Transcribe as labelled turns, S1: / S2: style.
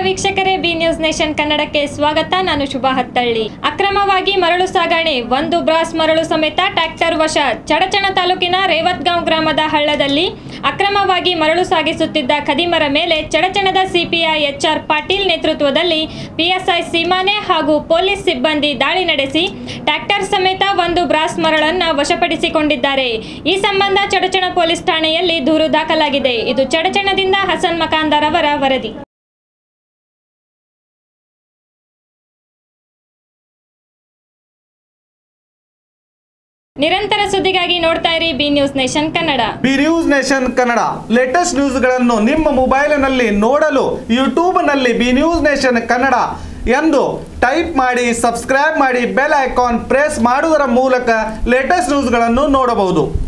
S1: ವೀಕ್ಷಕರೇ B news nation ಕನ್ನಡಕ್ಕೆ ಸ್ವಾಗತ ನಾನು ಶುಭಾ ಹತ್ತಳ್ಳಿ ಅಕ್ರಮವಾಗಿ ಮರಳು ಸಾಗಣೆ ಒಂದು ಬ್ರಾಸ್ ಮರಳು ಸಮೇತ ಟ್ರ್ಯಾಕ್ಟರ್ ವಶ ಚಡಚಣ ತಾಲೂಕಿನ ರೇವತ್ಗಾಂವ್ ಗ್ರಾಮದ ಹಳ್ಳದಲ್ಲಿ ಅಕ್ರಮವಾಗಿ ಮರಳು ಸಾಗಿಸುತ್ತಿದ್ದ ಖದೀಮರ ಮೇಲೆ ಚಡಚಣದ ಸಿಪಿಐ ಎಚ್ಆರ್ ಪಾಟೀಲ್ ನೇತೃತ್ವದಲ್ಲಿ ಪಿಎಸ್ಐ ಸೀಮಾನೆ ಹಾಗೂ ಪೊಲೀಸ್ ಸಿಬ್ಬಂದಿ ದಾಳಿ ನಡೆಸಿ ಟ್ರ್ಯಾಕ್ಟರ್ ಸಮೇತ ಒಂದು ಬ್ರಾಸ್ ಮರಳನ್ನ ವಶಪಡಿಸಿಕೊಂಡಿದ್ದಾರೆ ಈ ಸಂಬಂಧ ಚಡಚಣ ಪೊಲೀಸ್ ಠಾಣೆಯಲ್ಲಿ ದೂರು ದಾಖಲಾಗಿದೆ ಇದು ಚಡಚಣದಿಂದ ಹಸನ್ ಮಕಾಂದರ್ ಅವರ ವರದಿ ನಿರಂತರ ಸುದ್ದಿಗಾಗಿ ನೋಡ್ತಾ ಇರಿ B news nation Kannada
S2: B news nation Kannada latest ನ್ಯೂಸ್ಗಳನ್ನು ನಿಮ್ಮ ಮೊಬೈಲಿನಲ್ಲಿ ನೋಡಲು ಯೂಟ್ಯೂಬ್ನಲ್ಲಿ ಬಿ ನ್ಯೂಸ್ ನೇಷನ್ ಕನ್ನಡ ಎಂದು ಟೈಪ್ ಮಾಡಿ ಸಬ್ಸ್ಕ್ರೈಬ್ ಮಾಡಿ ಬೆಲ್ ಐಕಾನ್ ಪ್ರೆಸ್ ಮಾಡುವುದರ ಮೂಲಕ ಲೇಟೆಸ್ಟ್ ನ್ಯೂಸ್ಗಳನ್ನು ನೋಡಬಹುದು